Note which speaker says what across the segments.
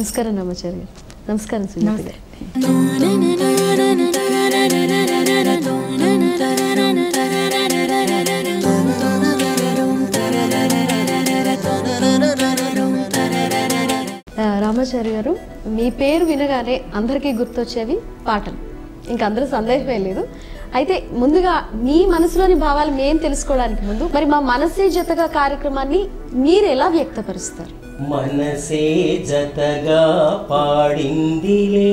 Speaker 1: నమస్కారం రామాచారి గారు నమస్కారం సుజాత గారు ఆ, రామాచారి గారు మీ పేరు వినగానే అందరికీ గుర్తొచ్చేవి పాటలు ఇంకా అందరూ సందేహమే లేదు అయితే ముందుగా మీ మనసులోని భావాలు మేము తెలుసుకోవడానికి ముందు మరి మా మనసే జతగా కార్యక్రమాన్ని మీరు ఎలా వ్యక్తపరుస్తారు
Speaker 2: మనసే జతగా పాడిందిలే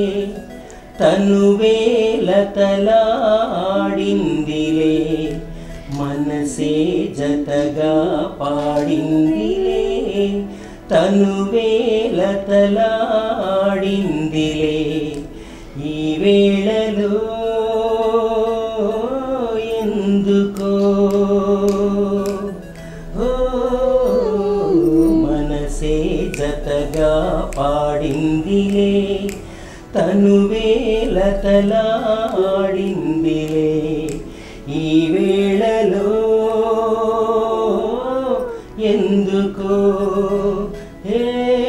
Speaker 2: తనువేలతలాడిందిలే మనసే జతగా పాడిందిలే తనువేలతలాడిందిలే ఈ వేళలో ఎందుకో ఓ మనసే జతగా పాడిందిలే తనువేలతలాడిందిలే ఈ వేళలో ఎందుకో హే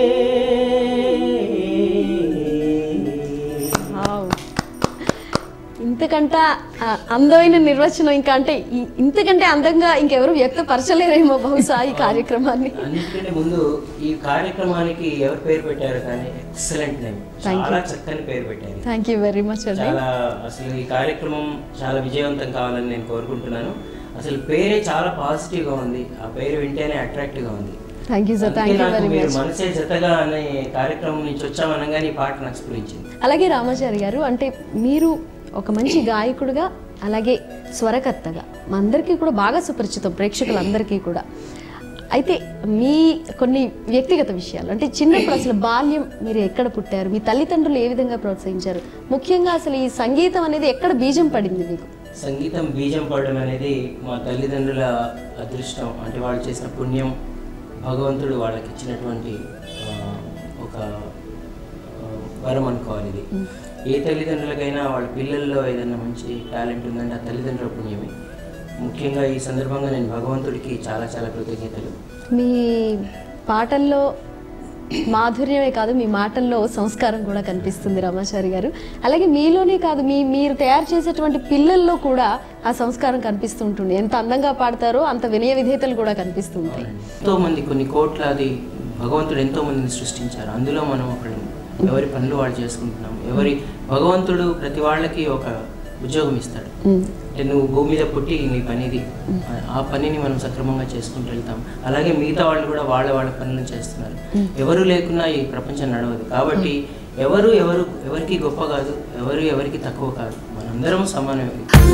Speaker 1: వావ్. ఇంతకంట ఆ, అందమైన నిర్వచనం ఇంకా అంటే ఈ- ఇంతకంటే అందంగా ఇంకెవరు వ్యక్తపరచలేరేమో బహుశా ఈ కార్యక్రమాన్ని
Speaker 2: అన్నిటికంటే ముందు ఈ కార్యక్రమానికి ఎవరు పేరు పెట్టారు కానీ ఎక్సలెంట్ నేమ్
Speaker 1: Thank you.
Speaker 2: చాలా చక్కని పేరు పెట్టారు
Speaker 1: థ్యాంక్ యూ వెరీ మచ్ అండి
Speaker 2: చాలా అసలు ఈ కార్యక్రమం చాలా విజయవంతం కావాలని నేను కోరుకుంటున్నాను అసలు పేరే చాలా పాజిటివ్ గా ఉంది ఆ పేరు వింటేనే అట్రాక్టివ్ గా ఉంది
Speaker 1: థ్యాంక్ యూ సార్
Speaker 2: అందుకే
Speaker 1: థ్యాంక్ యూ
Speaker 2: నాకు
Speaker 1: వెరీ
Speaker 2: మీరు
Speaker 1: మచ్
Speaker 2: మనసే జతగా అనే కార్యక్రమం నుంచి వచ్చామనగానే ఈ పాట నాకు స్ఫురించింది
Speaker 1: అలాగే రామాచారి గారు అంటే మీరు ఒక మంచి గాయకుడుగా అలాగే స్వరకర్తగా మా అందరికీ కూడా బాగా సుపరిచితం ప్రేక్షకులందరికీ కూడా అయితే మీ కొన్ని వ్యక్తిగత విషయాలు అంటే చిన్నప్పుడు అసలు బాల్యం మీరు ఎక్కడ పుట్టారు మీ తల్లిదండ్రులు ఏ విధంగా ప్రోత్సహించారు ముఖ్యంగా అసలు ఈ సంగీతం అనేది ఎక్కడ బీజం పడింది మీకు
Speaker 2: సంగీతం బీజం పడడం అనేది మా తల్లిదండ్రుల అదృష్టం అంటే వాళ్ళు చేసిన పుణ్యం భగవంతుడు వాళ్ళకి ఇచ్చినటువంటి ఆ, ఒక ఆ, వరం అనుకోవాలి ఇది ఏ తల్లిదండ్రులకైనా వాళ్ళ పిల్లల్లో ఏదైనా మంచి టాలెంట్ ఉందంటే ఆ తల్లిదండ్రుల పుణ్యమే ముఖ్యంగా ఈ సందర్భంగా నేను భగవంతుడికి చాలా చాలా కృతజ్ఞతలు
Speaker 1: మీ పాటల్లో మాధుర్యమే కాదు మీ మాటల్లో సంస్కారం కూడా కనిపిస్తుంది రమాచారి గారు అలాగే మీలోనే కాదు మీ మీరు తయారు చేసేటువంటి పిల్లల్లో కూడా ఆ సంస్కారం కనిపిస్తుంటుంది ఎంత అందంగా పాడతారో అంత వినయ విధేతలు కూడా కనిపిస్తుంటాయి
Speaker 2: ఎంతో మంది కొన్ని కోట్లాది భగవంతుడు ఎంతో మందిని సృష్టించారు అందులో మనం ఒకళ్ళు ఎవరి పనులు వాళ్ళు చేసుకుంటున్నాం ఎవరి భగవంతుడు ప్రతి వాళ్ళకి ఒక ఉద్యోగం ఇస్తాడు
Speaker 1: ఉమ్.
Speaker 2: అంటే నువ్వు భూమి మీద పుట్టి నీ పని ఇది ఆ పనిని మనం సక్రమంగా చేసుకుంటూ వెళ్తాం అలాగే మిగతా వాళ్ళు కూడా వాళ్ళ వాళ్ళ పనులను చేస్తున్నారు ఎవరు లేకున్నా ఈ ప్రపంచం నడవదు కాబట్టి ఎవరు ఎవరు ఎవరికి గొప్ప కాదు ఎవరు ఎవరికి తక్కువ కాదు మనందరం సమానమే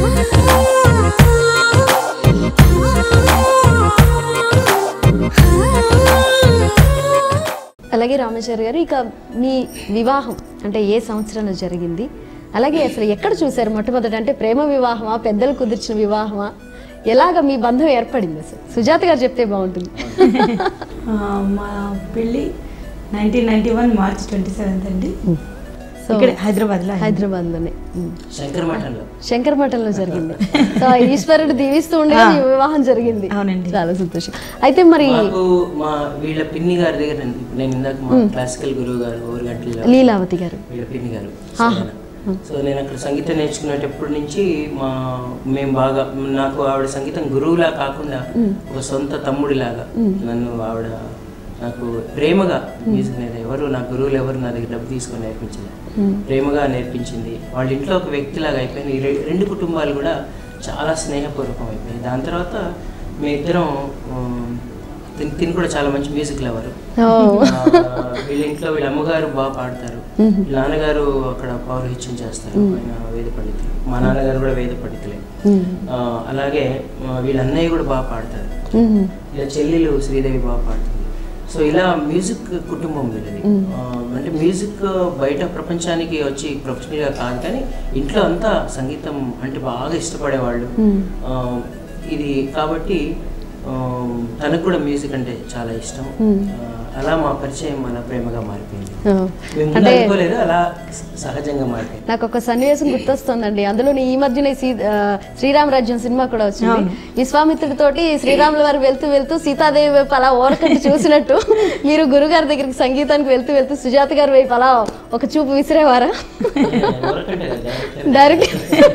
Speaker 1: అలాగే రామచారి గారు ఇక మీ వివాహం అంటే ఏ సంవత్సరంలో జరిగింది అలాగే అసలు ఎక్కడ చూశారు మొట్టమొదట అంటే ప్రేమ వివాహమా పెద్దలు కుదిర్చిన వివాహమా ఎలాగ మీ బంధం ఏర్పడింది అసలు సుజాత గారు చెప్తే బాగుంటుంది
Speaker 3: ఆ, మా పెళ్ళి nineteen ninety one March twenty seventh అండి
Speaker 1: సో
Speaker 3: ఇక్కడ హైదరాబాద్లో అయింది.
Speaker 1: హైదరాబాద్లోనే ఉమ్.
Speaker 2: శంకర్ మఠంలో
Speaker 1: శంకర్ మఠంలో జరిగింది సో ఈశ్వరుడు దీవిస్తూ ఉండగా మీ వివాహం జరిగింది
Speaker 3: అవునండి.
Speaker 1: చాలా సంతోషం అయితే మరి
Speaker 2: మాకు మా వీళ్ళ పిన్ని గారి దగ్గర నేను ఇప్పుడు నేను ఇందాక మా క్లాసికల్ గురువు గారు ఓరు గంటల
Speaker 1: లీలావతి గారు
Speaker 2: వీళ్ళ పిన్ని గారు సరేనా? సో నేను అక్కడ సంగీతం నేర్చుకునేటప్పటి నుంచి మా మేము బాగా నాకు ఆవిడ సంగీతం గురువులా కాకుండా ఒక సొంత తమ్ముడిలాగా నన్ను ఆవిడ నాకు ప్రేమగా మ్యూజిక్ నేర్పి ఎవరు నా గురువులు ఎవరు నా దగ్గర డబ్బు తీసుకొని నేర్పించింది ప్రేమగా నేర్పించింది వాళ్ళ ఇంట్లో ఒక వ్యక్తిలాగా అయిపోయింది ఈ రె- రెండు కుటుంబాలు కూడా చాలా స్నేహపూర్వకం అయిపోయాయి దాని తర్వాత మీ ఇద్దరం తిని తిని కూడా చాలా మంచి మ్యూజిక్ లవరు
Speaker 1: ఓ.
Speaker 2: ఆ, వీళ్ళ ఇంట్లో వీళ్ళ అమ్మగారు బాగా పాడతారు వీళ్ళ నాన్నగారు అక్కడ పౌరహిత్యం చేస్తారు ఆయన వేద పండితులు మా నాన్నగారు కూడా వేద పండితులే ఆ, అలాగే ఆ, వీళ్ళ అన్నయ్య కూడా బాగా పాడతారు
Speaker 1: ఉమ్.
Speaker 2: ఇలా చెల్లెలు శ్రీదేవి బాగా పాడుతుంది సో ఇలా మ్యూజిక్ కుటుంబం వీళ్ళది ఆ, అంటే మ్యూజిక్ బయట ప్రపంచానికి వచ్చి ప్రొఫెషనల్గా కాదు కానీ ఇంట్లో అంతా సంగీతం అంటే బాగా ఇష్టపడేవాళ్ళు ఆ, ఇది కాబట్టి ఆ, తనకు కూడా మ్యూజిక్ అంటే చాలా ఇష్టం ఆ, అలా మా పరిచయం అలా ప్రేమగా మారిపోయింది
Speaker 1: ఆ.
Speaker 2: మేము ముందు అనుకోలేదు అలా సహజంగా మారిపోయింది
Speaker 1: నాకు ఒక సన్నివేశం గుర్తొస్తుందండి అందులో ఈ మధ్యనే సీ ఆ, శ్రీరామ రాజ్యం సినిమా కూడా వచ్చింది విశ్వామిత్రుడితోటి శ్రీరాముల వారు వెళ్తూ వెళ్తూ సీతాదేవి వైపు అలా ఓరకట్టు చూసినట్టు మీరు గురుగారి దగ్గరికి సంగీతానికి వెళ్తూ వెళ్తూ సుజాత గారి వైపు అలా ఒక చూపు విసిరేవారా
Speaker 2: ఎవరికంటే కదా, director.
Speaker 1: Direct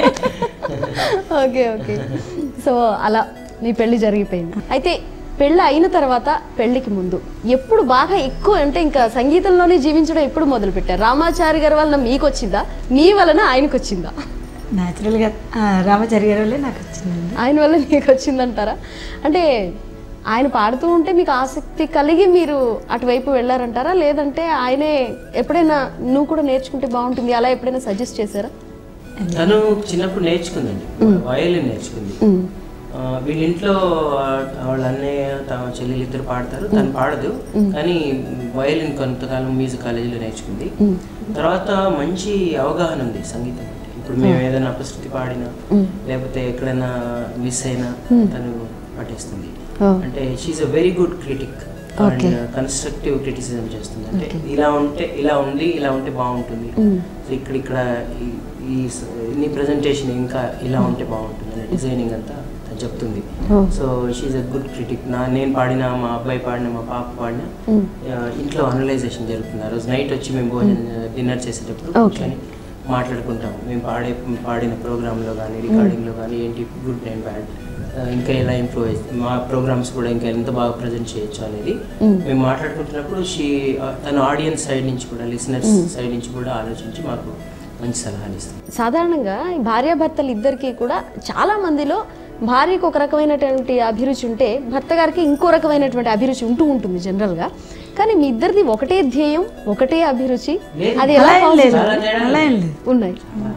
Speaker 1: okay okay so అలా మీ పెళ్లి జరిగిపోయింది అయితే పెళ్ళి అయిన తర్వాత పెళ్లికి ముందు ఎప్పుడు బాగా ఎక్కువ అంటే ఇంకా సంగీతంలోనే జీవించడం ఎప్పుడు మొదలు పెట్టారు రామాచారి గారి వలన మీకు వచ్చిందా మీ వలన ఆయనకు వచ్చిందా
Speaker 3: న్యాచురల్గా రామచారి గారి వల్లే నాకు వచ్చిందండి
Speaker 1: ఆయన వల్ల మీకు వచ్చిందంటారా అంటే ఆయన పాడుతూ ఉంటే మీకు ఆసక్తి కలిగి మీరు అటువైపు వెళ్ళారంటారా లేదంటే ఆయనే ఎప్పుడైనా నువ్వు కూడా నేర్చుకుంటే బాగుంటుంది అలా ఎప్పుడైనా సజెస్ట్ చేశారా
Speaker 2: తను చిన్నప్పుడు నేర్చుకుందండి వయలిన్ నేర్చుకుంది ఆ, వీళ్ళ ఇంట్లో ఆ, వాళ్ళ అన్నయ్య తమ చెల్లెలు ఇద్దరు పాడతారు తను పాడదు కానీ వయలిన్ కొంతకాలం మ్యూజిక్ కాలేజీలో నేర్చుకుంది తర్వాత మంచి అవగాహన ఉంది సంగీతం అంటే ఇప్పుడు మేము ఏదైనా అపశృతి పాడినా లేకపోతే ఎక్కడైనా మిస్ అయినా తను పట్టేస్తుంది
Speaker 1: Oh.
Speaker 2: అంటే she a very good critic and constructive criticism చేస్తుంది అంటే ఇలా ఉంటే ఇలా ఉంది ఇలా ఉంటే బాగుంటుంది సో ఇక్కడ ఇక్కడ ఈ- ఈ స- నీ ప్రజెంటేషన్ ఇంకా ఇలా ఉంటే బాగుంటుంది అనే డిజైనింగ్ అంతా తను చెప్తుంది
Speaker 1: Oh.
Speaker 2: So she a good critic నా నేను పాడిన మా అబ్బాయి పాడిన మా పాప పాడిన ఆ, ఇంట్లో అనలైజేషన్ జరుగుతుంది ఆ రోజు నైట్ వచ్చి మేము భోజనం డిన్నర్ చేసేటప్పుడు కూర్చొని మాట్లాడుకుంటాం మేము పాడే పాడిన ప్రోగ్రాంలో కానీ రికార్డింగ్లో కానీ ఏంటి గుడ్ అండ్ బ్యాడ్ ఇంకా ఎలా ఇంప్రూవ్ అవుతుంది మా ప్రోగ్రామ్స్ కూడా ఇంకా ఎంత బాగా ప్రజెంట్ చేయొచ్చు అనేది మేము మాట్లాడుకుంటున్నప్పుడు షీ తన ఆడియన్స్ సైడ్ నుంచి కూడా లిసనర్స్ సైడ్ నుంచి కూడా ఆలోచించి మాకు మంచి సలహాలు ఇస్తుంది
Speaker 1: సాధారణంగా ఈ భార్యాభర్తలు ఇద్దరికి కూడా చాలా మందిలో భార్యకు ఒక రకమైనటువంటి అభిరుచి ఉంటే భర్త గారికి ఇంకో రకమైనటువంటి అభిరుచి ఉంటూ ఉంటుంది జనరల్గా కానీ మీ ఇద్దరిది ఒకటే ధ్యేయం ఒకటే అభిరుచి
Speaker 2: లేదు.
Speaker 1: అది ఎలా
Speaker 3: అలా ఏం లేదు
Speaker 2: చాలా తేడా
Speaker 3: అలా ఏం లేదు
Speaker 1: ఉన్నాయి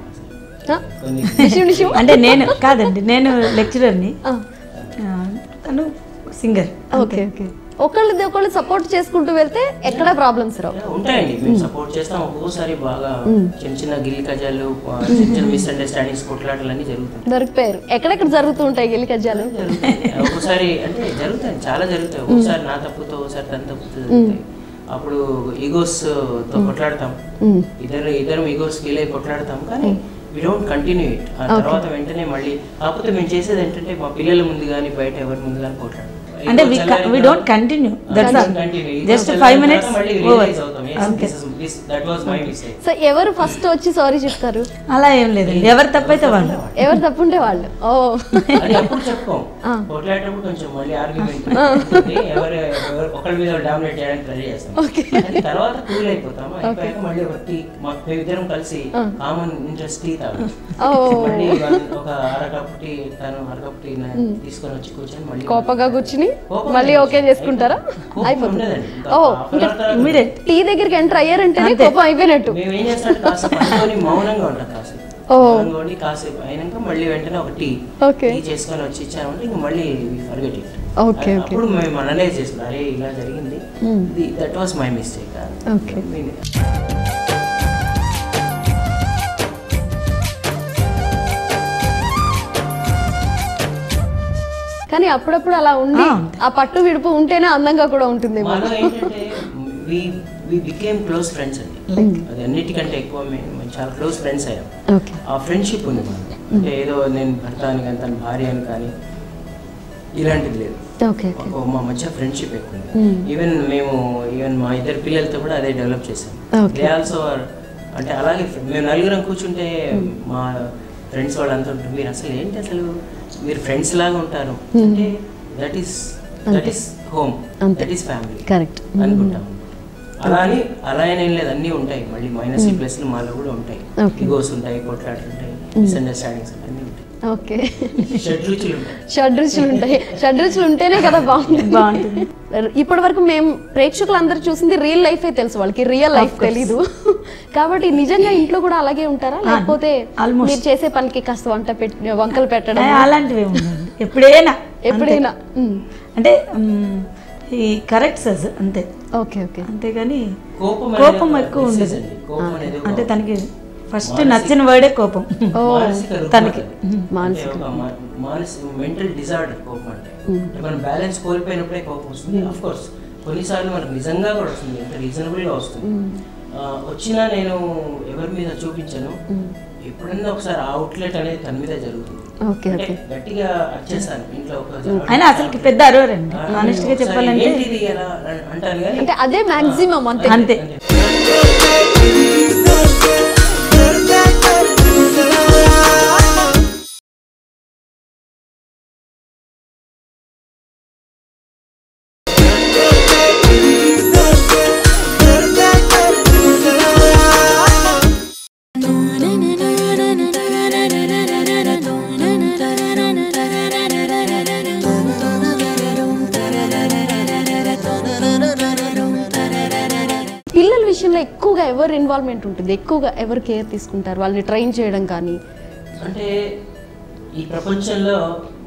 Speaker 1: ఆ?
Speaker 2: కొన్ని
Speaker 1: నిషు నిషు
Speaker 3: అంటే నేను కాదండి నేను లెక్చరర్ని
Speaker 1: ఆ,
Speaker 3: తను సింగర్
Speaker 1: ఓకే ఓకే ఒకళ్ళది ఒకళ్ళు సపోర్ట్ చేసుకుంటూ వెళ్తే ఎక్కడ ప్రాబ్లమ్స్ రావు
Speaker 2: ఉంటాయండి మేము సపోర్ట్ చేస్తాం ఒక్కోసారి బాగా చిన్న చిన్న గిల్లి కజాలు ఆ, చిన్న చిన్న మిస్అండర్స్టాండింగ్స్ కొట్లాటలు అన్నీ జరుగుతాయి
Speaker 1: దొరికిపోయారు ఎక్కడెక్కడ జరుగుతూ ఉంటాయి గిల్లి కజ్జాలు
Speaker 2: జరుగుతాయి. ఒక్కోసారి అంటే జరుగుతాయి చాలా జరుగుతాయి ఒక్కోసారి నా తప్పుతో ఒకసారి తన తప్పుతో జరుగుతాయి అప్పుడు ఈగోస్ తో కొట్లాడతాం ఇద్దరు ఇద్దరం ఈగోస్ ఫీల్ అయి కొట్లాడతాం కానీ వి డోంట్ కంటిన్యూ ఇట్ ఆ తర్వాత వెంటనే మళ్ళీ కాకపోతే మేము చేసేది ఏంటంటే మా పిల్లల ముందు కానీ బయట ఎవరి ముందు కానీ కొట్లాడడం
Speaker 3: అంటే we ca- we don't continue. That's all. Just five minutes, over. Okay.
Speaker 1: So ఎవరు ఫస్ట్ వచ్చి సారీ చెప్తారు
Speaker 3: అలా ఏం లేదండి ఎవరు తప్పైతే వాళ్ళు
Speaker 1: ఎవరు తప్పుంటే వాళ్ళు ఓ
Speaker 2: అది అప్పుడు చెప్పుకోం కొట్లాడేటప్పుడు కొంచెం మళ్ళీ ఆర్గ్యుమెంట్ ఎవరు ఎవరు ఒకరి మీద డామినేట్ చేయడానికి ట్రై చేస్తాం అది తర్వాత కూల్ అయిపోతాం అయిపోయాక మళ్ళీ ఒక టీ మా మేమిద్దరం కలిసి కామన్ ఇంట్రెస్ట్ టీ తాగు
Speaker 1: ఓ
Speaker 2: మళ్ళీ వన్- ఒక అరకప్పు టీ తను అరకప్పు టీ నా- తీసుకొని వచ్చి కూర్చొని మళ్ళీ
Speaker 1: కోపంగా కూర్చుని
Speaker 2: కోపం
Speaker 1: మళ్ళీ
Speaker 2: లేదు.
Speaker 1: ఓకే చేసుకుంటారా
Speaker 2: కోపం
Speaker 1: అయిపోతుంది
Speaker 2: ఉండదండి. ఇంకా
Speaker 1: ఓ
Speaker 2: half an hour తర్వాత
Speaker 3: ఇమీడియట్
Speaker 1: టీ దగ్గరికి ఎంటర్ అయ్యారంటేనే కోపం అయిపోయినట్టు
Speaker 2: మేము ఏం చేస్తాం కాసేపు అనుకొని మౌనంగా ఉంటాం కాసేపు
Speaker 1: ఓ.
Speaker 2: మౌనంగా ఉండి కాసేపు అయినాక మళ్ళీ వెంటనే ఒక టీ
Speaker 1: ఓకే
Speaker 2: టీ చేసుకొని వచ్చి ఇచ్చామంటే ఇంక మళ్ళీ ఫర్గెట్ ఇట్
Speaker 1: ఓకే ఓకే
Speaker 2: అప్పుడు మేము అనలైజ్ చేసుకున్నాం అరే ఇలా జరిగింది that was my mistake
Speaker 1: okay కానీ అప్పుడప్పుడు అలా ఉండి
Speaker 3: ఆ.
Speaker 1: ఆ పట్టు విడుపు ఉంటేనే అందంగా కూడా ఉంటుంది
Speaker 2: మాలో ఏంటంటే we we became close friends అండి అది అన్నిటికంటే ఎక్కువ మేము మేము చాలా క్లోజ్ ఫ్రెండ్స్ అయ్యాం
Speaker 1: ఓకే
Speaker 2: ఆ ఫ్రెండ్షిప్ ఉంది మనకి అంటే ఏదో నేను భర్త అని కానీ తన భార్య అని కానీ ఇలాంటిది లేదు
Speaker 1: ఓకే
Speaker 2: ఒక మా మధ్య ఫ్రెండ్షిప్ ఎక్కువ ఉంది ఈవెన్ మేము ఈవెన్ మా ఇద్దరు పిల్లలతో కూడా అదే డెవలప్ చేసాం
Speaker 1: Okay.
Speaker 2: దే ఆల్సో అంటే అలాగే friend- మేము నలుగురం కూర్చుంటే మా ఫ్రెండ్స్ వాళ్ళంతా ఉంటారు మీరు అసలు ఏంటి అసలు మీరు ఫ్రెండ్స్ లాగా ఉంటారు అంటే that is that is home
Speaker 1: అంతే.
Speaker 2: దట్ ఈస్ ఫ్యామిలీ
Speaker 1: కరెక్ట్
Speaker 2: అనుకుంటాం అలా అని అలా అని ఏం లేదు అన్నీ ఉంటాయి మళ్ళీ మైనస్ ప్లస్లు మాలో కూడా ఉంటాయి
Speaker 1: Okay.
Speaker 2: ఈగోస్ ఉంటాయి కొట్లాటలు ఉంటాయి మిస్అండర్స్టాండింగ్స్ ఉంటాయి అన్నీ ఉంటాయి
Speaker 1: ఓకే
Speaker 2: షడ్రుచులు ఉంటాయి
Speaker 1: షడ్రుచులు ఉంటాయి షడ్రుచులు ఉంటేనే కదా బాగుంటుంది
Speaker 3: బాగుంటుంది
Speaker 1: ఇప్పటి వరకు మేము ప్రేక్షకులు అందరూ చూసింది రియల్ లైఫే తెలుసు వాళ్ళకి రియల్ లైఫ్ తెలీదు కాబట్టి నిజంగా ఇంట్లో కూడా అలాగే ఉంటారా లేకపోతే
Speaker 3: almost.
Speaker 1: మీరు చేసే పనికి కాస్త వంట పెట్టి వంకలు పెట్టడం
Speaker 3: ఏ, అలాంటివి ఏమి ఉండదండి ఎప్పుడైనా
Speaker 1: ఎప్పుడైనా ఉమ్.
Speaker 3: అంటే మ్, ఈ కరెక్ట్ సజ్ అంతే
Speaker 1: ఓకే ఓకే
Speaker 3: అంతేగాని
Speaker 2: కోపం
Speaker 3: కోపం
Speaker 2: అనేది ఒక
Speaker 3: ఎక్కువ
Speaker 2: disease
Speaker 3: ఉండదు
Speaker 2: అండి. కోపం అనేది ఒక-
Speaker 3: అంటే తనకి ఫస్ట్ నచ్చిన వర్డే కోపం
Speaker 2: మానసిక రుగ్మత.
Speaker 3: తనకి.
Speaker 2: అంటే ఒక మా- మానసిక మెంటల్ డిజార్డర్ కోపం అంటే అంటే మనం బ్యాలెన్స్ కోల్పోయినప్పుడే కోపం వస్తుంది అఫ్ కోర్స్ కొన్నిసార్లు మనకు నిజంగా కూడా వస్తుంది అంటే రీజనబుల్ గా వస్తుంది ఆ, వచ్చినా నేను ఎవరి మీద చూపించను ఎప్పుడన్నా ఒకసారి ఆ అవుట్లెట్ అనేది తన మీద జరుగుతుంది
Speaker 1: ఓకే
Speaker 2: అంటే
Speaker 1: ఓకే
Speaker 2: గట్టిగా వచ్చేసాను ఇంట్లో ఒక
Speaker 3: అయినా అసలుకి పెద్ద అరవరండి
Speaker 2: ఆ,
Speaker 3: ఆనెస్ట్ గా
Speaker 2: ఒకసారి
Speaker 3: చెప్పాలంటే
Speaker 2: ఏంటిది ఎలా అన్- అంటాను కానీ
Speaker 1: అంటే అదే మాక్సిమం అంతే
Speaker 3: అంతే
Speaker 1: పిల్లల విషయంలో ఎక్కువగా ఎవరు ఇన్వాల్వ్మెంట్ ఉంటుంది ఎక్కువగా ఎవరు కేర్ తీసుకుంటారు వాళ్ళని ట్రైన్ చేయడం కానీ
Speaker 2: అంటే ఈ ప్రపంచంలో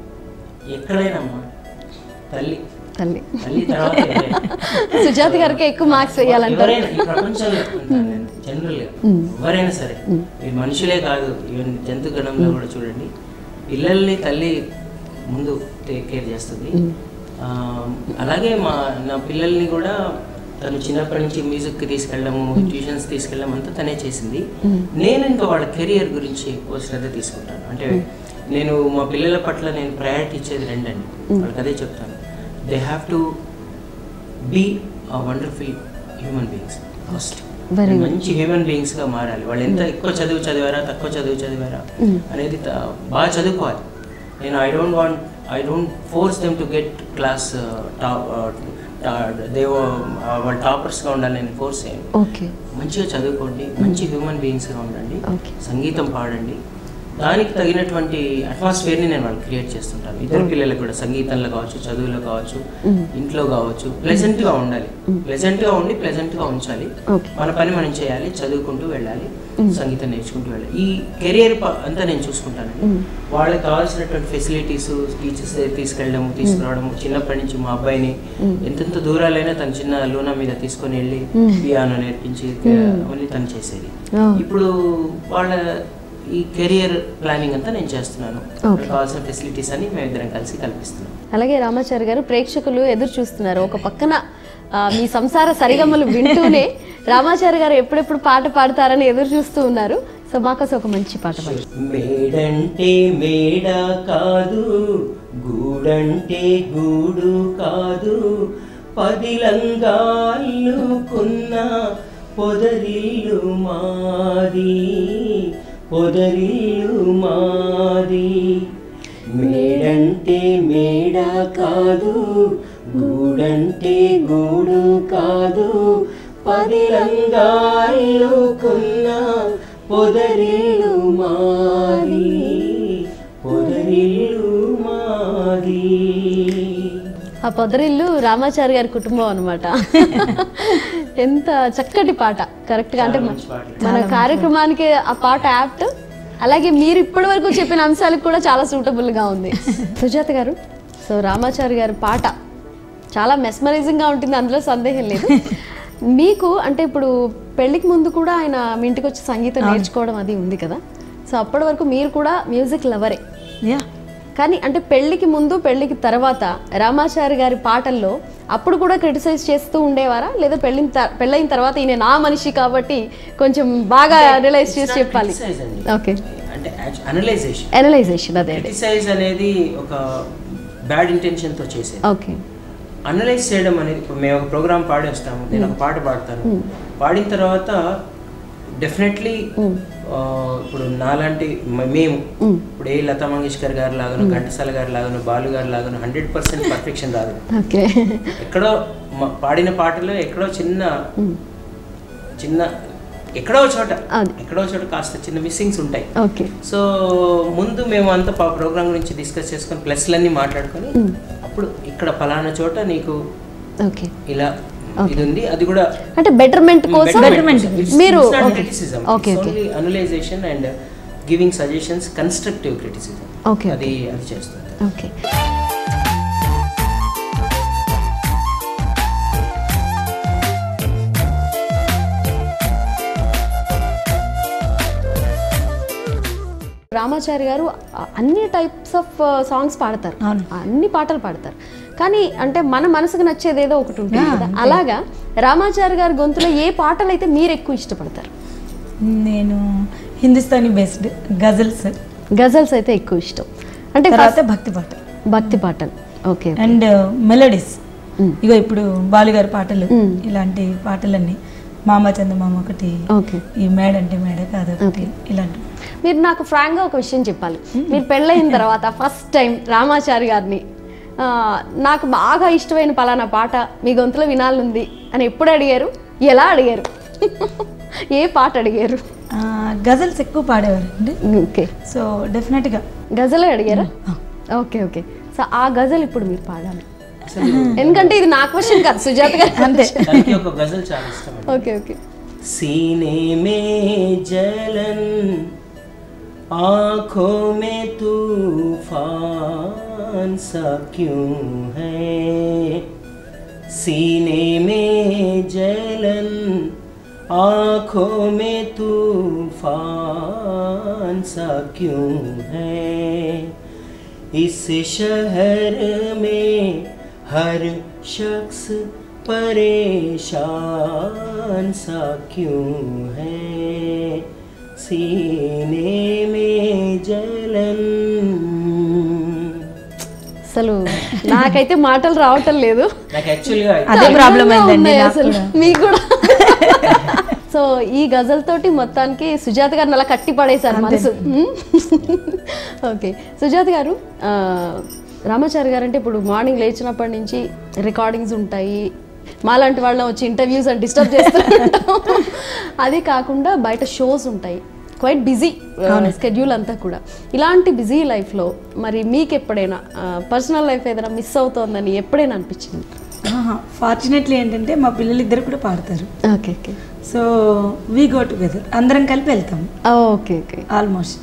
Speaker 2: ఎక్కడైనా అమ్మా తల్లి
Speaker 1: తల్లి
Speaker 2: తల్లి తర్వాత ఎవరైనా.
Speaker 1: సుజాత గారికి ఎక్కువ మార్క్స్ వేయాలంటారు
Speaker 2: ఎవరైనా ఈ ప్రపంచంలో జనరల్ గా ఎవరైనా సరే మీరు మనుషులే కాదు ఈవెన్ జంతు గణంలో కూడా చూడండి పిల్లల్ని తల్లి ముందు టేక్ కేర్ చేస్తుంది ఆ, అలాగే మా నా పిల్లల్ని కూడా తను చిన్నప్పటి నుంచి మ్యూజిక్కి తీసుకెళ్ళడము ట్యూషన్స్ తీసుకెళ్ళడం అంతా తనే చేసింది నేను ఇంకా వాళ్ళ కెరియర్ గురించి ఎక్కువ శ్రద్ధ తీసుకుంటాను అంటే నేను మా పిల్లల పట్ల నేను ప్రయారిటీ ఇచ్చేది రెండండి వాళ్ళకి అదే చెప్తాను they have to be a wonderful human beings first
Speaker 1: Very good.
Speaker 2: మంచి హ్యూమన్ బీయింగ్స్ గా మారాలి వాళ్ళు ఎంత ఎక్కువ చదువు చదివారా తక్కువ చదువు చదివారా అనేది త- బాగా చదువుకోవాలి నేను I don't want I don't force them to get class top they వాళ్ళు టాపర్స్గా ఉండాలి నేను ఫోర్స్ చేయను
Speaker 1: ఓకే
Speaker 2: మంచిగా చదువుకోండి మంచి హ్యూమన్ బీయింగ్స్గా ఉండండి
Speaker 1: Okay.
Speaker 2: సంగీతం పాడండి దానికి తగినటువంటి అట్మాస్ఫియర్ని నేను వాళ్ళు క్రియేట్ చేస్తుంటాను ఇద్దరు పిల్లలకు కూడా సంగీతంలో కావచ్చు చదువులో కావచ్చు ఇంట్లో కావచ్చు ప్లెజెంట్గా ఉండాలి ప్లెజెంట్గా ఉండి ప్లెజెంట్గా ఉంచాలి
Speaker 1: Okay.
Speaker 2: మన పని మనం చేయాలి చదువుకుంటూ వెళ్ళాలి సంగీతం నేర్చుకుంటూ వెళ్ళాలి ఈ కెరియర్ అంతా నేను చూసుకుంటానండి వాళ్ళకి కావాల్సినటువంటి ఫెసిలిటీస్ టీచర్స్ తీసుకెళ్ళడము తీసుకురావడము చిన్నప్పటి నుంచి మా అబ్బాయిని ఎంతెంత దూరాలైనా తన చిన్న లూనా మీద తీసుకొని వెళ్ళి పియానో నేర్పించి అవన్నీ తను చేసేది
Speaker 1: Oh.
Speaker 2: ఇప్పుడు వాళ్ళ ఈ కెరియర్ ప్లానింగ్ అంతా నేను చేస్తున్నాను
Speaker 1: Okay.
Speaker 2: వాళ్ళకి కావాల్సిన ఫెసిలిటీస్ అన్ని మేము ఇద్దరం కలిసి కల్పిస్తున్నాం
Speaker 1: అలాగే రామాచారి గారు ప్రేక్షకులు ఎదురు చూస్తున్నారు ఒక పక్కన ఆ, మీ సంసార సరిగమలు వింటూనే రామాచారి గారు ఎప్పుడెప్పుడు పాట పాడతారని ఎదురు చూస్తూ ఉన్నారు సో మాకోసం ఒక మంచి పాట పాడు
Speaker 2: మేడంటే మేడ కాదు గూడంటే గూడు కాదు పదిలంగాళ్ళుకున్న పొదరిల్లు మాది పొదరిల్లు మాది మేడంటే మేడ కాదు గూడంటే గూడు కాదు పదిలంగాళ్ళుకున్న పొదరిల్లు మాది పొదరిల్లు మాది
Speaker 1: ఆ పొదరిల్లు రామాచారి గారి కుటుంబం అనమాట ఎంత చక్కటి పాట కరెక్ట్ గా అంటే
Speaker 2: చాలా
Speaker 1: మన-
Speaker 2: మంచి పాట.
Speaker 1: మన కార్యక్రమానికి ఆ పాట యాప్ట్ అలాగే మీరు ఇప్పటి వరకు చెప్పిన అంశాలకు కూడా చాలా సూటబుల్ గా ఉంది సుజాత గారు సో రామాచారి గారి పాట చాలా మెస్మరైజింగ్ గా ఉంటుంది అందులో సందేహం లేదు మీకు అంటే ఇప్పుడు పెళ్లికి ముందు కూడా ఆయన మీ ఇంటికి వచ్చి సంగీతం నేర్చుకోవడం అది ఉంది కదా సో అప్పటి వరకు మీరు కూడా మ్యూజిక్ లవరే
Speaker 3: యా
Speaker 1: కానీ అంటే పెళ్లికి ముందు పెళ్లికి తర్వాత రామాచారి గారి పాటల్లో అప్పుడు కూడా క్రిటిసైజ్ చేస్తూ ఉండేవారా లేదా పెళ్ళిన త- పెళ్ళైన తర్వాత ఈయన నా మనిషి కాబట్టి కొంచెం బాగా రియలైజ్ చేసి చెప్పాలి
Speaker 2: Criticize అండి.
Speaker 1: ఓకే
Speaker 2: అంటే అనలైజేషన్
Speaker 1: అనలైజేషన్ అదే అదే
Speaker 2: క్రిటిసైజ్ అనేది ఒక బ్యాడ్ ఇంటెన్షన్ తో చేసేది
Speaker 1: ఓకే
Speaker 2: అనలైజ్ చేయడం అనేది ఇప్పుడు మేము ఒక ప్రోగ్రామ్ పాడేస్తాము నేను ఒక పాట పాడతాను పాడిన తర్వాత డెఫినెట్లీ ఇప్పుడు నాలాంటి మ- మేము ఇప్పుడు ఏ లతా మంగేష్కర్ గారు లాగాను ఘంటసాల గారి లాగాను బాలు గారి లాగాను హండ్రెడ్ పర్సెంట్ పర్ఫెక్షన్ రాదు
Speaker 1: ఓకే
Speaker 2: ఎక్కడో మ- పాడిన పాటలో ఎక్కడో చిన్న చిన్న ఎక్కడో చోట
Speaker 1: అది.
Speaker 2: ఎక్కడో చోట కాస్త చిన్న మిస్సింగ్స్ ఉంటాయి
Speaker 1: ఓకే
Speaker 2: సో ముందు మేము అంతా ప్రోగ్రామ్ గురించి డిస్కస్ చేసుకొని ప్లస్లన్నీ మాట్లాడుకొని అప్పుడు ఇక్కడ ఫలానా చోట నీకు
Speaker 1: ఓకే
Speaker 2: ఇలా ఇది ఉంది అది కూడా
Speaker 1: అంటే బెటర్మెంట్ కోసం
Speaker 3: Betterment.
Speaker 1: మీరు okay
Speaker 2: criticism
Speaker 1: okay okay
Speaker 2: only analysation and giving suggestions constructive criticism
Speaker 1: okay
Speaker 2: అది అది చేస్తుంది
Speaker 1: ఓకే రామాచారి గారు అ- అన్ని టైప్స్ ఆఫ్ సాంగ్స్ పాడతారు
Speaker 3: అవును.
Speaker 1: అన్ని పాటలు పాడతారు కానీ అంటే మన మనసుకు నచ్చేది ఏదో ఒకటి ఉంటుంది కదా అలాగా రామాచారి గారి గొంతులో ఏ పాటలు అయితే మీరు ఎక్కువ ఇష్టపడతారు
Speaker 3: నేను హిందుస్థానీ బేస్డ్ గజల్స్
Speaker 1: గజల్స్ అయితే ఎక్కువ ఇష్టం అంటే
Speaker 3: తర్వాత భక్తి పాట
Speaker 1: భక్తి పాటలు ఓకే
Speaker 3: అండ్ మెలడీస్ ఇగో ఇప్పుడు బాలుగారి పాటలు ఇలాంటి పాటలన్నీ మామ చందమామ ఒకటి
Speaker 1: ఓకే
Speaker 3: ఈ మేడ అంటే మేడ కాదు ఒకటి ఇలాంటి
Speaker 1: మీరు నాకు ఫ్రాంక్గా ఒక విషయం చెప్పాలి మీరు పెళ్ళయిన తర్వాత ఫస్ట్ టైం రామాచారి గారిని ఆ, నాకు బాగా ఇష్టమైన పలానా పాట మీ గొంతులో వినాలనుంది అని ఎప్పుడు అడిగారు ఎలా అడిగారు ఏ పాట అడిగారు
Speaker 3: ఆ, గజల్స్ ఎక్కువ పాడేవారండి
Speaker 1: ఓకే
Speaker 3: సో డెఫినెట్గా
Speaker 1: గజలే అడిగారా ఓకే ఓకే సో ఆ గజల్ ఇప్పుడు మీరు పాడాలి ఎందుకంటే ఇది నా క్వశ్చన్ కాదు సుజాత గారు అంతే
Speaker 2: దానికి ఒక గజల్ చాలా ఇష్టం అండి.
Speaker 1: ఓకే ఓకే
Speaker 2: सीने में जलन आंखों में तूफान सा क्यों है सीने में जलन आंखों में तूफान सा क्यों है इस शहर में हर शख्स परेशान सा क्यों है सीने में जलन
Speaker 1: అసలు నాకైతే మాటలు రావటం లేదు
Speaker 2: నాకు యాక్చువల్గా
Speaker 3: అదే ప్రాబ్లం
Speaker 1: అందంగా
Speaker 3: అయిందండి
Speaker 1: ఉన్నాయి
Speaker 3: నాకు
Speaker 1: అసలు
Speaker 3: కూడా.
Speaker 1: మీకు కూడా సో ఈ గజల్ తోటి మొత్తానికి సుజాత గారిని అలా కట్టి పడేశారు మనసు ఓకే సుజాత గారు ఆ, రామాచారి గారు అంటే ఇప్పుడు మార్నింగ్ లేచినప్పటి నుంచి రికార్డింగ్స్ ఉంటాయి మాలాంటి వాళ్ళని వచ్చి ఇంటర్వ్యూస్ అని డిస్టర్బ్ చేస్తూ ఉంటాం అది కాకుండా బయట షోస్ ఉంటాయి క్వైట్ బిజీ స్కెడ్యూల్ అంతా కూడా ఇలాంటి బిజీ లైఫ్లో మరి మీకు ఎప్పుడైనా పర్సనల్ లైఫ్ ఏదైనా మిస్ అవుతోందని ఎప్పుడైనా అనిపించింది
Speaker 3: ఫార్చునేట్లీ ఏంటంటే మా పిల్లలు ఇద్దరు కూడా పాడతారు
Speaker 1: okay okay
Speaker 3: so we go together అందరం కలిపి వెళ్తాం
Speaker 1: ఓకే ఓకే
Speaker 3: ఆల్మోస్ట్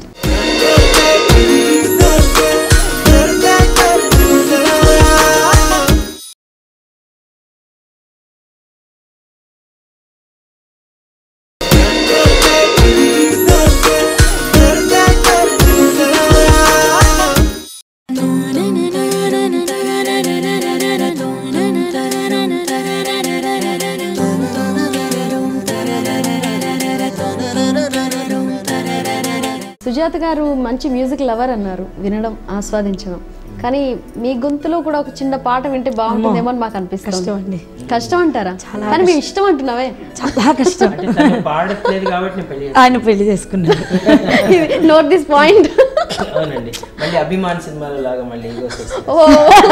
Speaker 1: సుజాత గారు మంచి మ్యూజిక్ లవర్ అన్నారు వినడం ఆస్వాదించడం కానీ మీ గొంతులో కూడా ఒక చిన్న పాట వింటే బాగుంటుందేమో అని మాకు అనిపిస్తుంది
Speaker 3: కష్టం అండి
Speaker 1: కష్టం అంటారా కానీ మేము ఇష్టం అంటున్నావే
Speaker 3: చాలా కష్టం
Speaker 2: అంటే తను పాడట్లేదు కాబట్టి నేను పెళ్లి
Speaker 3: ఆయన పెళ్లి చేసుకున్నాడు
Speaker 1: నోట్ దిస్ పాయింట్
Speaker 2: చేసుకున్నాను. అవునండి మళ్ళీ అభిమాన్ సినిమాలో లాగా మళ్ళీ ఈగోస్ వస్తాయి
Speaker 1: ఓ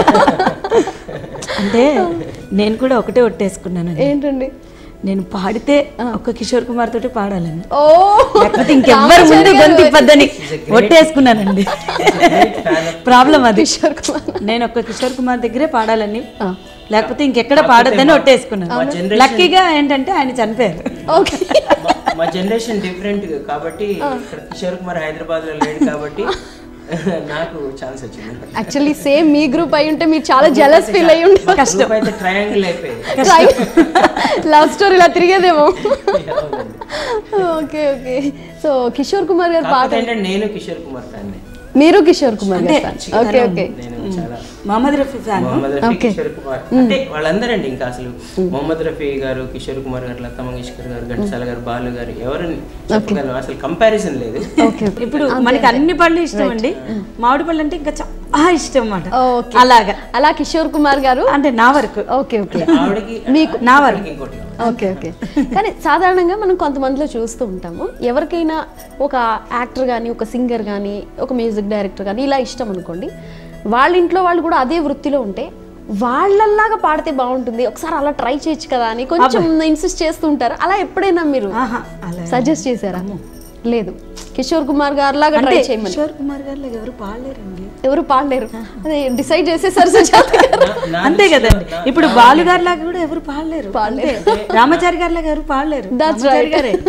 Speaker 3: అంటే నేను కూడా ఒకటే ఒట్టేసుకున్నానండి
Speaker 1: ఏంటండి
Speaker 3: నేను పాడితే ఒక్క కిషోర్ కుమార్ తోటి పాడాలని
Speaker 1: ఓ
Speaker 3: లేకపోతే ఇంకెవ్వరు ముందు గొంతు ఇవ్వద్దని ఒట్టేసుకున్నానండి ప్రాబ్లం అది
Speaker 1: కిషోర్ కుమార్
Speaker 3: నేను ఒక్క కిషోర్ కుమార్ దగ్గరే పాడాలని
Speaker 1: ఆ.
Speaker 3: లేకపోతే ఇంకెక్కడ పాడొద్దని ఒట్టేసుకున్నాను
Speaker 2: మా generation-
Speaker 3: లక్కీగా ఏంటంటే ఆయన చనిపోయారు
Speaker 1: ఓకే
Speaker 2: మా- మా జనరేషన్ డిఫరెంట్ కాబట్టి ఇక్కడ కిషోర్ కుమార్ హైదరాబాద్ లో లేడు కాబట్టి నాకు ఛాన్స్ వచ్చింది
Speaker 1: యాక్చువల్లీ సేమ్ మీ గ్రూప్ అయి ఉంటే మీరు చాలా జలస్ ఫీల్ అయ్యి ఉంటే
Speaker 2: మా group అయితే ట్రయాంగిల్ అయిపోయింది
Speaker 1: లవ్ స్టోరీ ఇలా తిరిగేదేమో
Speaker 2: అవునండి.
Speaker 1: Okay okay so Kishore Kumar గారు పాట
Speaker 2: కాకపోతే ఏంటంటే నేను కిషోర్ కుమార్ ఫ్యాన్
Speaker 1: మీరు కిషోర్ కుమార్ గారు fan. ఓకే ఓకే
Speaker 2: నేను చాలా
Speaker 3: మహమ్మద్ రఫీ ఫ్యాన్
Speaker 2: మొహమ్మద్ రఫీ
Speaker 1: Okay.
Speaker 2: కిషోర్ కుమార్ అంటే వాళ్ళందరండి ఇంకా అసలు మొహమ్మద్ రఫీ గారు కిషోర్ కుమార్ గారు లతా మంగేష్కర్ గారు ఘంటసాల గారు బాలు గారు ఎవరిని చెప్పగలను అసలు కంపారిజన్ లేదు
Speaker 1: ఓకే
Speaker 3: ఇప్పుడు మనకి అన్ని పళ్ళు ఇష్టం అండి మామిడి పళ్ళు అంటే ఇంకా చాలా ఇష్టం అన్నమాట
Speaker 1: ఓకే
Speaker 3: అలాగా
Speaker 1: అలా కిషోర్ కుమార్ గారు
Speaker 3: అంటే నా వరకు
Speaker 1: ఓకే ఓకే
Speaker 2: ఆవిడకి
Speaker 1: మీకు
Speaker 3: నా
Speaker 2: ఆవిడకి ఇంకోటి
Speaker 1: ఓకే ఓకే కానీ సాధారణంగా మనం కొంతమందిలో చూస్తూ ఉంటాము ఎవరికైనా ఒక యాక్టర్ కానీ ఒక సింగర్ కానీ ఒక మ్యూజిక్ డైరెక్టర్ కానీ ఇలా ఇష్టం అనుకోండి వాళ్ళ ఇంట్లో వాళ్ళు కూడా అదే వృత్తిలో ఉంటే వాళ్ళల్లాగా పాడితే బాగుంటుంది ఒకసారి అలా ట్రై చేయొచ్చు కదా అని కొంచెం ఇన్సిస్ట్ చేస్తూ ఉంటారు అలా ఎప్పుడైనా మీరు
Speaker 3: ఆహా అలా
Speaker 1: సజెస్ట్ చేశారా లేదు కిషోర్ కుమార్ గారు లాగా ట్రై
Speaker 3: అంటే
Speaker 1: చేయమని
Speaker 3: కిషోర్ కుమార్ గారు ఎవరు పాడలేరండి
Speaker 1: ఎవరు పాడలేరు అదే డిసైడ్ చేసేసారు సుజాత గారు
Speaker 2: నా
Speaker 3: అంతే కదండి ఇప్పుడు బాలు గారి లాగా కూడా ఎవరు పాడలేరు
Speaker 1: పాడలేరు.
Speaker 3: అంతే. రామాచారి గారి లాగా ఎవరు పాడలేరు
Speaker 1: That's
Speaker 3: రామాచారి
Speaker 1: right.
Speaker 3: గారే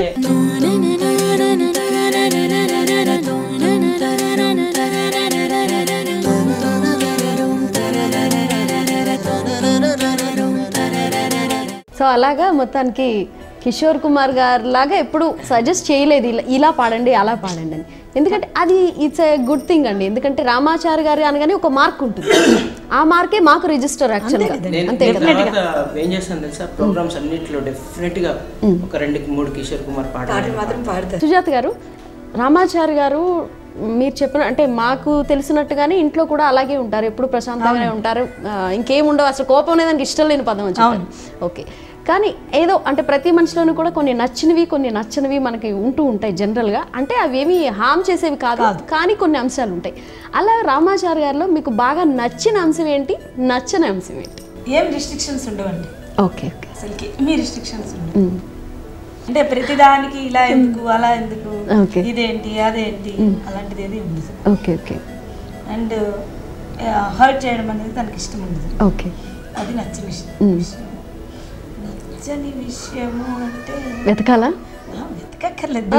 Speaker 1: సో అలాగా మొత్తానికి కిషోర్ కుమార్ గారు లాగా ఎప్పుడు సజెస్ట్ చేయలేదు ఇలా ఇలా పాడండి అలా పాడండి అని ఎందుకంటే అది ఇట్స్ ఏ గుడ్ థింగ్ అండి ఎందుకంటే రామాచారి గారి అనగానే ఒక మార్క్ ఉంటుంది ఆ మార్కే మాకు రిజిస్టర్ యాక్చువల్గా
Speaker 2: నేను
Speaker 1: అంతే
Speaker 2: నేను
Speaker 1: కదా
Speaker 2: తర్వాత ఏం చేస్తాను తెలుసా ప్రోగ్రామ్స్ అన్నింటిలో డెఫినెట్ గా ఒక రెండు మూడు కిషోర్ కుమార్ పాటలు
Speaker 3: పాటలు మాత్రం పాడతారు
Speaker 1: సుజాత గారు రామాచారి గారు మీరు చెప్పిన అంటే మాకు తెలిసినట్టుగానే ఇంట్లో కూడా అలాగే ఉంటారు ఎప్పుడు ప్రశాంతంగానే ఉంటారు ఆ, ఇంకేం ఉండవు అసలు కోపం అనేది దానికి ఇష్టం లేని పదం అని చెప్పారు ఓకే కానీ ఏదో అంటే ప్రతి మనిషిలోనూ కూడా కొన్ని నచ్చినవి కొన్ని నచ్చనివి మనకి ఉంటూ ఉంటాయి జనరల్గా అంటే అవి ఏమి హామ్ చేసేవి కాదు కానీ కొన్ని అంశాలు ఉంటాయి అలా రామాచారి గారిలో మీకు బాగా నచ్చిన అంశం ఏంటి నచ్చని అంశం ఏంటి
Speaker 3: ఏం రిస్ట్రిక్షన్స్ ఉండవండి
Speaker 1: ఓకే ఓకే
Speaker 3: అసలుకి మీ రిస్ట్రిక్షన్స్ ఉండవు అంటే ప్రతిదానికి ఇలా ఎందుకు అలా ఎందుకు
Speaker 1: Okay.
Speaker 3: ఇదేంటి అదేంటి అలాంటిది ఏది ఉండదు
Speaker 1: ఓకే ఓకే
Speaker 3: అండ్ హర్ట్ చేయడం అనేది తనకి ఇష్టం ఉండదు
Speaker 1: ఓకే
Speaker 3: అది నచ్చని విషయం విషయం. నచ్చని విషయము అంటే
Speaker 1: వెతకాలా
Speaker 3: ఆ, వెతకక్కర్లేదు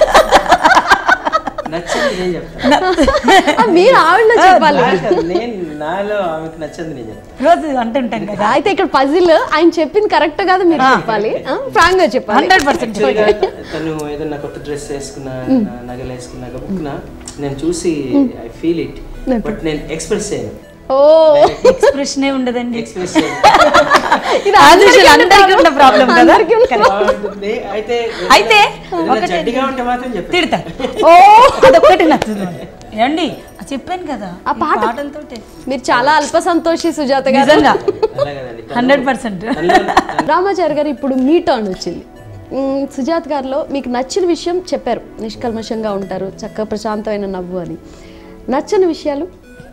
Speaker 2: నచ్చింది నేను చెప్తాను
Speaker 1: ఆ, మీరు ఆవిడలో చెప్పాలి
Speaker 2: నాకు- నేను నాలో ఆమెకు నచ్చింది నేను చెప్తాను
Speaker 3: రోజు అంటుంటాం కదా
Speaker 1: అయితే ఇక్కడ పజిల్ ఆయన చెప్పింది కరెక్ట్ కాదు మీరు చెప్పాలి ఫ్రాంక్ గా చెప్పాలి
Speaker 3: హండ్రెడ్ పర్సెంట్
Speaker 2: Actually గా తను ఏదన్నా కొత్త డ్రెస్ వేసుకున్నా నా- నగలు వేసుకున్నా గబుక్కున్నా నేను చూసి ఐ ఫీల్ ఇట్ బట్ నేను ఎక్స్ప్రెస్ చేయను
Speaker 1: ఓ
Speaker 3: ఎక్స్ప్రెషనే ఉండదండి
Speaker 2: ఎక్స్ప్రెస్ చేయను
Speaker 1: ఇది
Speaker 3: ఆంధ్రులు అందరికీ ఉన్న ప్రాబ్లం కదా
Speaker 1: అందరికీ ఉన్న-
Speaker 2: బాగుంటుంది. అయితే
Speaker 3: అయితే
Speaker 2: ఏదైనా
Speaker 3: ఒకటే-
Speaker 2: జడ్డిగా ఉంటే మాత్రం చెప్పండి
Speaker 3: తిడతారు
Speaker 1: ఓ
Speaker 3: అదొక్కటి నచ్చదు ఏమండి అది చెప్పాను కదా
Speaker 1: ఆ
Speaker 3: ఈ
Speaker 1: పాట-
Speaker 3: పాటలతోటే
Speaker 1: మీరు చాలా అల్ప సంతోషి సుజాత గారు
Speaker 3: నిజంగా
Speaker 2: అలా కదండి తను-
Speaker 3: హండ్రెడ్ పర్సెంట్
Speaker 2: తనలో-
Speaker 1: రామాచారి గారు ఇప్పుడు మీ టర్న్ వచ్చింది మ్, సుజాత్ గారిలో మీకు నచ్చిన విషయం చెప్పారు నిష్కల్మషంగా ఉంటారు చక్కగా ప్రశాంతమైన నవ్వు అని నచ్చని విషయాలు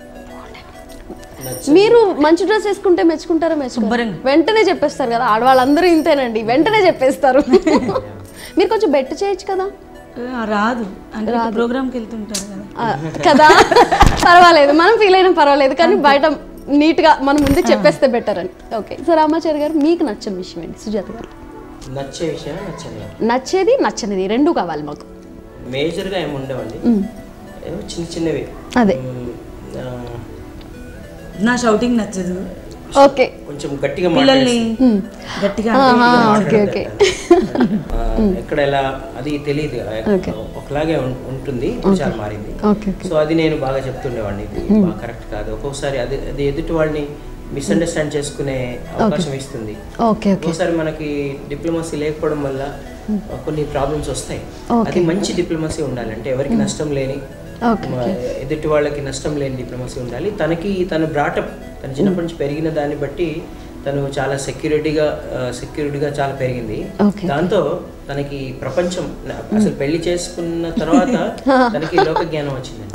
Speaker 1: మీరు మంచి డ్రెస్ వేసుకుంటే మెచ్చుకుంటారా మెచ్చుకోరు
Speaker 3: శుభ్రంగా.
Speaker 1: వెంటనే చెప్పేస్తారు కదా ఆడవాళ్ళందరూ ఇంతేనండి వెంటనే చెప్పేస్తారు మీరు కొంచెం బెట్ చేయొచ్చు కదా
Speaker 3: ఆ, రాదు అంటే ప్రోగ్రామ్కి వెళ్తుంటారు కదా
Speaker 1: ఆ, కదా పర్వాలేదు మనం ఫీల్ అయినా పర్వాలేదు కానీ బయట నీట్ గా మనం ముందే చెప్పేస్తే బెటర్ అని ఓకే సో రామాచారి గారు మీకు నచ్చని విషయం ఏంటి సుజాత గారు
Speaker 2: నచ్చే విషయం నచ్చని
Speaker 1: నచ్చేది నచ్చనిది రెండు కావాలి మాకు
Speaker 2: మేజర్గా ఏమి ఉండవండి ఏవో చిన్న చిన్నవి
Speaker 1: అదే
Speaker 2: మ్, ఆ,
Speaker 3: నా షౌటింగ్ నచ్చదు
Speaker 1: ఓకే
Speaker 2: కొంచెం గట్టిగా
Speaker 3: పిల్లల్ని
Speaker 2: మాట్లాడేసి-
Speaker 3: గట్టిగా
Speaker 1: ఓకే ఓకే
Speaker 2: ఆ, ఎక్కడ ఎలా అది తెలియదు ఒకలాగే ఉం- ఉంటుంది ఇప్పుడు చాలా మారింది
Speaker 1: ఓకే ఓకే
Speaker 2: సో అది నేను బాగా చెప్తుండేవాడిని ఇది బాగా కరెక్ట్ కాదు ఒక్కొక్కసారి అది అది ఎదుటి వాళ్ళని మిస్అండర్స్టాండ్ చేసుకునే అవకాశం ఇస్తుంది
Speaker 1: ఓకే ఓకే
Speaker 2: ఒక్కోసారి మనకి డిప్లొమసీ లేకపోవడం వల్ల కొన్ని ప్రాబ్లమ్స్ వస్తాయి అది మంచి డిప్లొమసీ ఉండాలి అంటే ఎవరికి నష్టం లేని
Speaker 1: ఓకే
Speaker 2: మా ఎదుటి వాళ్ళకి నష్టం లేని డిప్లొమసీ ఉండాలి తనకి తన బ్రాటప్ తన చిన్నప్పటి నుంచి పెరిగిన దాన్ని బట్టి తను చాలా సెక్యూరిటీగా సెక్యూరిటీగా చాలా పెరిగింది
Speaker 1: Okay.
Speaker 2: దాంతో తనకి ప్రపంచం నా- అసలు పెళ్లి చేసుకున్న తర్వాత తనకి లోక జ్ఞానం వచ్చింది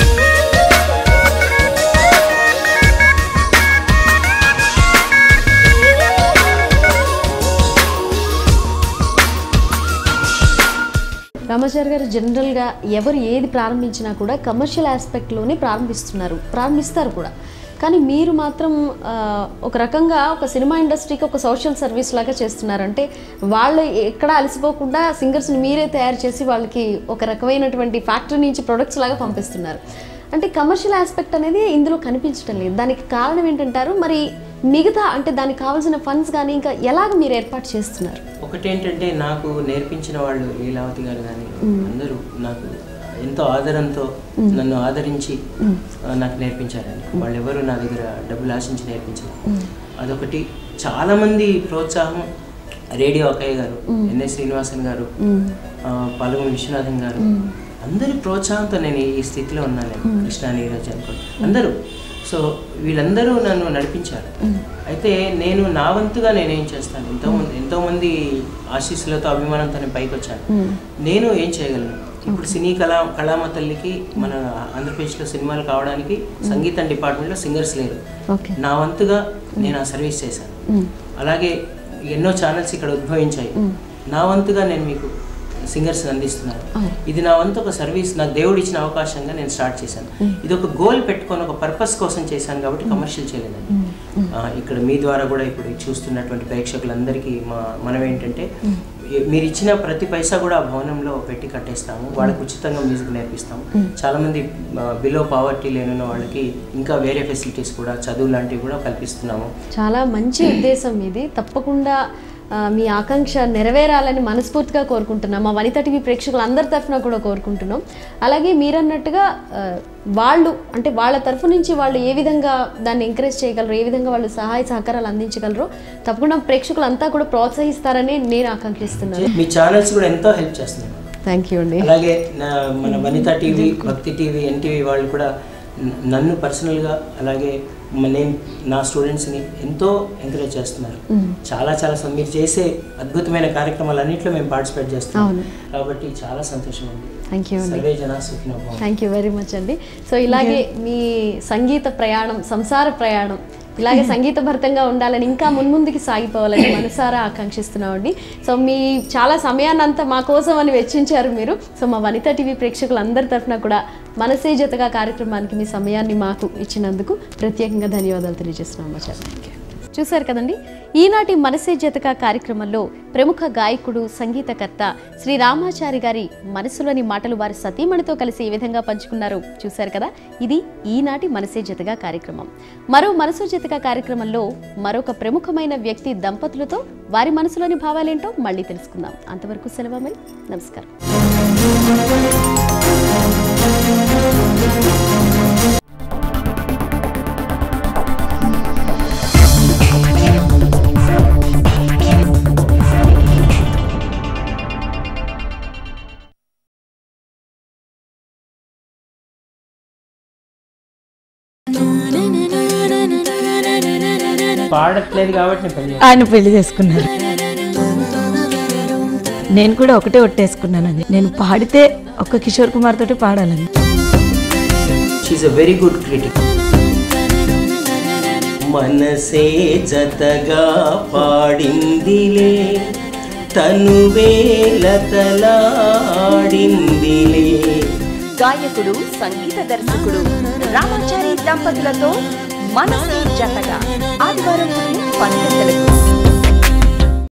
Speaker 1: రామాచారి గారు జనరల్గా ఎవరు ఏది ప్రారంభించినా కూడా కమర్షియల్ ఆస్పెక్ట్లోనే ప్రారంభిస్తున్నారు ప్రారంభిస్తారు కూడా కానీ మీరు మాత్రం ఆ, ఒక రకంగా ఒక సినిమా ఇండస్ట్రీకి ఒక సోషల్ సర్వీస్ లాగా చేస్తున్నారు అంటే వాళ్ళు ఎక్కడ అలసిపోకుండా సింగర్స్ని మీరే తయారు చేసి వాళ్ళకి ఒక రకమైనటువంటి ఫ్యాక్టరీ నుంచి ప్రొడక్ట్స్ లాగా పంపిస్తున్నారు అంటే కమర్షియల్ ఆస్పెక్ట్ అనేది ఇందులో కనిపించడం లేదు దానికి కారణం ఏంటంటారు మరి మిగతా అంటే దానికి కావాల్సిన ఫండ్స్ కానీ ఇంకా ఎలాగ మీరు ఏర్పాటు చేస్తున్నారు
Speaker 2: ఒకటేంటంటే నాకు నేర్పించిన వాళ్ళు లీలావతి గారు కానీ అందరూ నాకు ఎంతో ఆదరంతో నన్ను ఆదరించి ఆ, నాకు నేర్పించారండి వాళ్ళు ఎవరు నా దగ్గర డబ్బులు ఆశించి నేర్పించారు అదొకటి చాలా మంది ప్రోత్సాహం రేడియో అక్కయ్య గారు ఎన్ఎస్ శ్రీనివాసన్ గారు ఆ, పాలగుని విశ్వనాథన్ గారు అందరి ప్రోత్సాహంతో నేను ఈ స్థితిలో ఉన్నాను నేను. కృష్ణా నీరజ్ అనుకోండి అందరూ సో వీళ్ళందరూ నన్ను నడిపించారు అయితే నేను నా వంతుగా నేనేం చేస్తాను ఎంతోమంది ఎంతోమంది ఆశీస్సులతో అభిమానంతో నేను పైకి వచ్చాను నేను ఏం చేయగలను ఇప్పుడు సినీ కళా కళామ తల్లికి మన ఆంధ్రప్రదేశ్లో సినిమాలు కావడానికి సంగీతం డిపార్ట్మెంట్లో సింగర్స్ లేరు
Speaker 1: ఓకే
Speaker 2: నా వంతుగా నేను ఆ సర్వీస్ చేశాను అలాగే ఎన్నో ఛానల్స్ ఇక్కడ ఉద్భవించాయి నా వంతుగా నేను మీకు సింగర్స్ అందిస్తున్నాను ఇది నా వంతు ఒక సర్వీస్ నాకు దేవుడు ఇచ్చిన అవకాశంగా నేను స్టార్ట్ చేశాను ఇది ఒక గోల్ పెట్టుకొని ఒక పర్పస్ కోసం చేశాను కాబట్టి కమర్షియల్ చేయలేదండి ఆ, ఇక్కడ మీ ద్వారా కూడా ఇప్పుడు చూస్తున్నటువంటి ప్రేక్షకులందరికీ మా మనం ఏంటంటే ఏ- మీరు ఇచ్చిన ప్రతి పైసా కూడా ఆ భవనంలో పెట్టి కట్టేస్తాము వాళ్ళకి ఉచితంగా మ్యూజిక్ నేర్పిస్తాము చాలా మంది బిలో పావర్టీ లేనున్న వాళ్ళకి ఇంకా వేరే ఫెసిలిటీస్ కూడా చదువు లాంటివి కూడా కల్పిస్తున్నాము
Speaker 1: చాలా మంచి ఉద్దేశం ఇది తప్పకుండా ఆ, మీ ఆకాంక్ష నెరవేరాలని మనస్ఫూర్తిగా కోరుకుంటున్నాం మా వనిత టీవీ ప్రేక్షకులు అందరి తరఫున కూడా కోరుకుంటున్నాం అలాగే మీరన్నట్టుగా ఆ, వాళ్ళు అంటే వాళ్ళ తరఫు నుంచి వాళ్ళు ఏ విధంగా దాన్ని ఎంకరేజ్ చేయగలరు ఏ విధంగా వాళ్ళు సహాయ సహకారాలు అందించగలరో తప్పకుండా ప్రేక్షకులంతా కూడా ప్రోత్సహిస్తారని నేను ఆకాంక్షిస్తున్నాను
Speaker 2: మీ ఛానల్స్ కూడా ఎంతో హెల్ప్ చేస్తున్నాయి
Speaker 1: థ్యాంక్ యూ అండి
Speaker 2: అలాగే నా మన Vanitha TV Bhakthi TV NTV వాళ్ళు కూడా న- నన్ను పర్సనల్గా అలాగే మ- నేను నా స్టూడెంట్స్ని ఎంతో ఎంకరేజ్ చేస్తున్నారు చాలా చాలా సం- మీరు చేసే అద్భుతమైన కార్యక్రమాలన్నింటిలో మేము పార్టిసిపేట్ చేస్తున్నాం
Speaker 1: అవును.
Speaker 2: కాబట్టి చాలా సంతోషం ఉంది
Speaker 1: థ్యాంక్ యూ అండి
Speaker 2: సర్వే జన సుఖినో భవంతు.
Speaker 1: థ్యాంక్ యూ వెరీ మచ్ అండి సో ఇలాగే మీ సంగీత ప్రయాణం సంసార ప్రయాణం ఇలాగే సంగీత భరితంగా ఉండాలని ఇంకా మున్ముందుకి సాగిపోవాలని మనసారా ఆకాంక్షిస్తున్నామండి సో మీ చాలా సమయాన్ని అంతా మా కోసం అని వెచ్చించారు మీరు సో మా వనిత టీవీ ప్రేక్షకులందరి తరఫున కూడా మనసే జతగా కార్యక్రమానికి మీ సమయాన్ని మాకు ఇచ్చినందుకు ప్రత్యేకంగా ధన్యవాదాలు తెలియజేస్తున్నాం ఆచార్య చూశారు కదండి ఈనాటి మనసే జతక కార్యక్రమంలో ప్రముఖ గాయకుడు సంగీతకర్త శ్రీ రామాచారి గారి మనసులోని మాటలు వారి సతీమణితో కలిసి ఏ విధంగా పంచుకున్నారు చూశారు కదా ఇది ఈనాటి మనసే జతగా కార్యక్రమం మరో మనసు జతక కార్యక్రమంలో మరొక ప్రముఖమైన వ్యక్తి దంపతులతో వారి మనసులోని భావాలేంటో మళ్ళీ తెలుసుకుందాం అంతవరకు సెలవు మరి నమస్కారం
Speaker 2: పాడట్లేదు కాబట్టి నేను పెళ్లి
Speaker 3: ఆయన పెళ్లి చేసుకున్నారు నేను కూడా ఒకటే ఒట్టేసుకున్నానండి నేను పాడితే ఒక్క కిషోర్ కుమార్ తోటి పాడాలని
Speaker 2: she a very good critic మనసే జతగా పాడిందిలే తనువే లతలాడిందిలే
Speaker 4: గాయకుడు సంగీత దర్శకుడు రామాచారి దంపతులతో మనసే జతగా ఆదివారం ఉదయం పది గంటలకు